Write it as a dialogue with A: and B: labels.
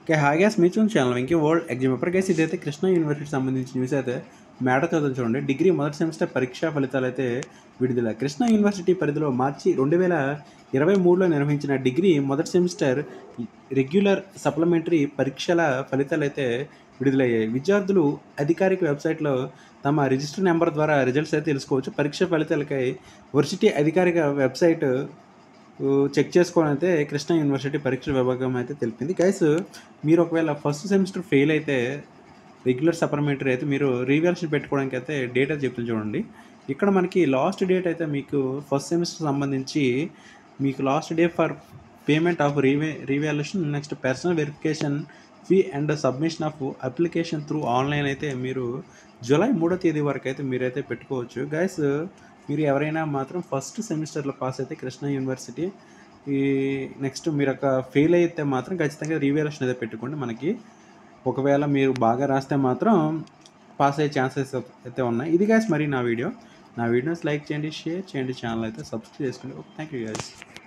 A: okay hi gas మీ చూసి channel ఇంకే world exam paper guys ఇదైతే కృష్ణ యూనివర్సిటీ సంబంధించిన న్యూస్ అయితే మేడ చదువు చూడండి డిగ్రీ మొదటి సెమిస్టర్ పరీక్షా ఫలితాలు అయితే విడుదల కృష్ణ యూనివర్సిటీ పరిధిలో మార్చి రెండు వేల ఇరవై మూడులో నిర్వహించిన డిగ్రీ మొదటి సెమిస్టర్ రెగ్యులర్ సప్లిమెంటరీ పరీక్షల ఫలితాలు అయితే విడుదలయ్యాయి విద్యార్థులు అధికారిక వెబ్సైట్లో తమ రిజిస్టర్ నెంబర్ ద్వారా రిజల్ట్స్ అయితే తెలుసుకోవచ్చు పరీక్ష ఫలితాలకై వర్సిటీ అధికారిక వెబ్సైట్ ఊ, చెక్ చేసుకోవడం అయితే కృష్ణ యూనివర్సిటీ పరీక్షల విభాగం అయితే తెలిపింది గైస్ మీరు ఒకవేళ ఫస్ట్ సెమిస్టర్ ఫెయిల్ అయితే రెగ్యులర్ సప్లిమెంటరీ అయితే మీరు రీవాల్యూషన్ పెట్టుకోవడానికి అయితే డేట్ అయితే చెప్తుంది చూడండి ఇక్కడ మనకి లాస్ట్ డేట్ అయితే మీకు ఫస్ట్ సెమిస్టర్ సంబంధించి మీకు last day for payment of రీవే revaluation next personal verification fee and submission of application through online అయితే మీరు జూలై మూడో తేదీ వరకు అయితే మీరైతే పెట్టుకోవచ్చు గైస్ మీరు ఎవరైనా మాత్రం ఫస్ట్ సెమిస్టర్లో పాస్ అయితే కృష్ణ యూనివర్సిటీ ఈ నెక్స్ట్ మీరు ఒక ఫెయిల్ అయితే మాత్రం ఖచ్చితంగా రీవాల్యూషన్ అయితే పెట్టుకోండి మనకి ఒకవేళ మీరు బాగా రాస్తే మాత్రం పాస్ అయ్యే ఛాన్సెస్ అయితే ఉన్నాయి ఇది గైస్ మరి నా వీడియో నా వీడియోస్ లైక్ చేయండి షేర్ చేయండి ఛానల్ అయితే సబ్స్క్రైబ్ చేసుకోండి థ్యాంక్ యూ గైస్